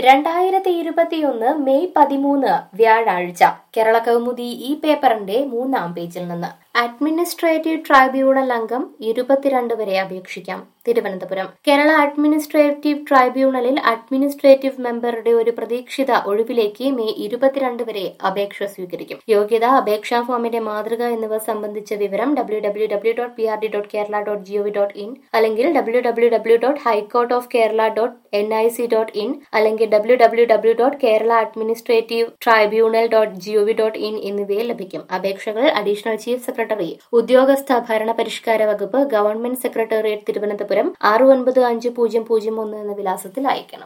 രണ്ടായിരത്തി ഇരുപത്തിയൊന്ന് മെയ് പതിമൂന്ന് വ്യാഴാഴ്ച കേരള കൗമുദി ഈ പേപ്പറിന്റെ മൂന്നാം പേജിൽ നിന്ന് അഡ്മിനിസ്ട്രേറ്റീവ് ട്രൈബ്യൂണൽ അംഗം ഇരുപത്തിരണ്ട് വരെ അപേക്ഷിക്കാം തിരുവനന്തപുരം കേരള അഡ്മിനിസ്ട്രേറ്റീവ് ട്രൈബ്യൂണലിൽ അഡ്മിനിസ്ട്രേറ്റീവ് മെമ്പറുടെ ഒരു പ്രതീക്ഷിത ഒഴിവിലേക്ക് മെയ് ഇരുപത്തിരണ്ട് വരെ അപേക്ഷ സ്വീകരിക്കും യോഗ്യത അപേക്ഷാ ഫോമിന്റെ മാതൃക എന്നിവ സംബന്ധിച്ച വിവരം W W W dot P R D dot Kerala dot G O V dot in അല്ലെങ്കിൽ W W W dot high court of Kerala dot N I C dot in അല്ലെങ്കിൽ W W W dot Kerala administrative tribunal dot G O V dot in എന്നിവയിൽ ലഭിക്കും അപേക്ഷകൾ additional chief secretary ഉദ്യോഗസ്ഥ ഭരണ പരിഷ്കാര വകുപ്പ് government secretariat Thiruvananthapuram ആറ് ഒൻപത് അഞ്ച് പൂജ്യം പൂജ്യം ഒന്ന് എന്ന വിലാസത്തിൽ അയക്കണം